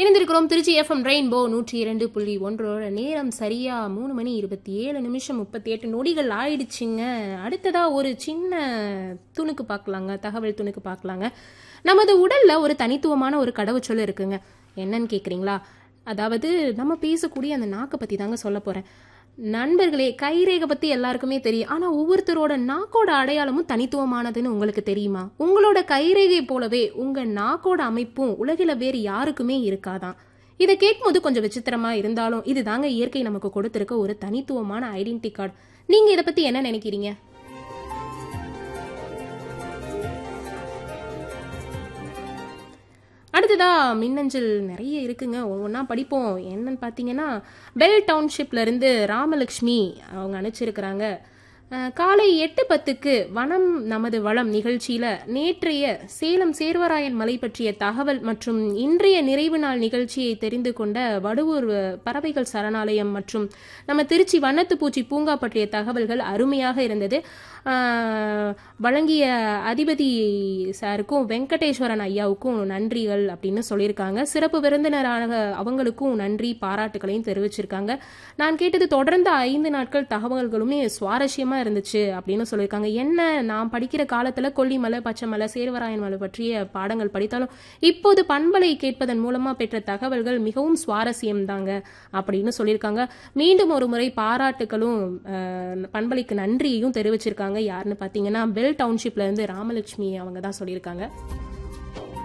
இணைந்திருக்கிறோம் Trichy FM rainbow நூற்றி இரண்டு புள்ளி ஒன்றோட நேரம் சரியா மூணு மணி இருபத்தி ஏழு நிமிஷம் முப்பத்தி எட்டு நொடிகள் ஆயிடுச்சுங்க அடுத்ததா ஒரு சின்ன துணுக்கு பார்க்கலாங்க தகவல் துணுக்கு பார்க்கலாங்க நமது உடல்ல ஒரு தனித்துவமான ஒரு கடவுச்சொல் இருக்குங்க என்னன்னு கேக்குறீங்களா அதாவது நம்ம பேசக்கூடிய அந்த நாக்கை பத்தி தாங்க சொல்ல போறேன் நண்பர்களே கைரேகை பத்தி எல்லாருக்குமே தெரியும் ஆனா ஒவ்வொருத்தரோட நாக்கோட அடையாளமும் தனித்துவமானதுன்னு உங்களுக்கு தெரியுமா உங்களோட கைரேகை போலவே உங்க நாக்கோட அமைப்பும் உலகில வேறு யாருக்குமே இருக்காதான் இதை கேட்கும்போது கொஞ்சம் விசித்திரமா இருந்தாலும் இதுதாங்க இயற்கை நமக்கு கொடுத்திருக்க ஒரு தனித்துவமான ஐடென்டி கார்டு நீங்க இதை பத்தி என்ன நினைக்கிறீங்க அடுத்ததா மின்னஞ்சல் நிறைய இருக்குங்க ஒவ்வொன்றா படிப்போம் என்னன்னு பார்த்தீங்கன்னா பெல் டவுன்ஷிப்ல இருந்து ராமலக்ஷ்மி அவங்க அனுப்பிச்சிருக்கிறாங்க அஹ், காலை எட்டு பத்துக்கு வனம் நமது வளம் நிகழ்ச்சியில நேற்றைய சேலம் சேர்வராயன் மலை பற்றிய தகவல் மற்றும் இன்றைய நிறைவு நாள் நிகழ்ச்சியை தெரிந்து கொண்ட வடுவூர் பறவைகள் சரணாலயம் மற்றும் நம்ம திருச்சி வண்ணத்து பூச்சி பூங்கா பற்றிய தகவல்கள் அருமையாக இருந்தது அஹ், வழங்கிய அதிபதி சாருக்கும் வெங்கடேஸ்வரன் ஐயாவுக்கும் நன்றிகள் அப்படின்னு சொல்லியிருக்காங்க சிறப்பு விருந்தினராக அவங்களுக்கும் நன்றி பாராட்டுகளையும் தெரிவிச்சிருக்காங்க நான் கேட்டது தொடர்ந்து ஐந்து நாட்கள் தகவல்களுமே சுவாரஸ்யமா இருந்துச்சு அப்படின்னு சொல்லியிருக்காங்க என்ன நான் படிக்கிற காலத்துல கொல்லிமலை பச்சைமலை சேர்வராயன் மலை பற்றிய பாடங்கள் படித்தாலும் இப்போது பண்பலை கேட்பதன் மூலமா பெற்ற தகவல்கள் மிகவும் சுவாரஸ்யம் தாங்க அப்படின்னு சொல்லியிருக்காங்க மீண்டும் ஒரு முறை பாராட்டுகளும் அஹ், பண்பலைக்கு நன்றியையும் தெரிவிச்சிருக்காங்க யாருன்னு பார்த்தீங்கன்னா பெல் டவுன்ஷிப்ல இருந்து ராமலட்சுமி அவங்க தான் சொல்லியிருக்காங்க